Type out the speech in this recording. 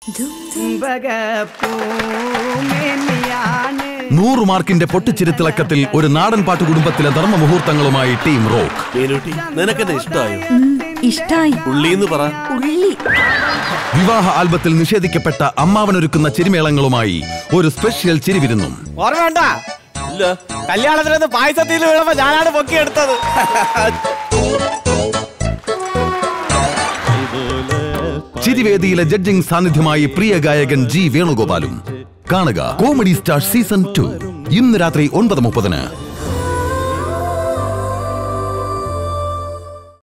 നൂറ് മാർക്കിന്റെ പൊട്ടിച്ചിരുത്തിളക്കത്തിൽ ഒരു നാടൻ പാട്ട് കുടുംബത്തിലെ ധർമ്മ മുഹൂർത്തങ്ങളുമായി ടീം റോക്ക് മീനൂട്ടി നിനക്കെന്നെ ഇഷ്ടമായോ ഇഷ്ടായി ഉള്ളീന്ന് പറ ഉള്ളി വിവാഹ ആൽബത്തിൽ നിഷേധിക്കപ്പെട്ട അമ്മാവനൊരുക്കുന്ന ചിരിമേളങ്ങളുമായി ഒരു സ്പെഷ്യൽ ചിരിവിരുന്നും ഓർമ്മ ഇല്ല കല്യാണത്തിനകത്ത് പായസത്തിൽ വീണപ്പോ ഞാനാണ് പൊക്കിയെടുത്തത് ചിരിവേദിയിലെ ജഡ്ജിംഗ് സാന്നിധ്യമായി പ്രിയ ഗായകൻ ജി വേണുഗോപാലും കാണുക കോമഡി സ്റ്റാർ സീസൺ ടു ഇന്ന് രാത്രി ഒൻപത് മുപ്പതിന്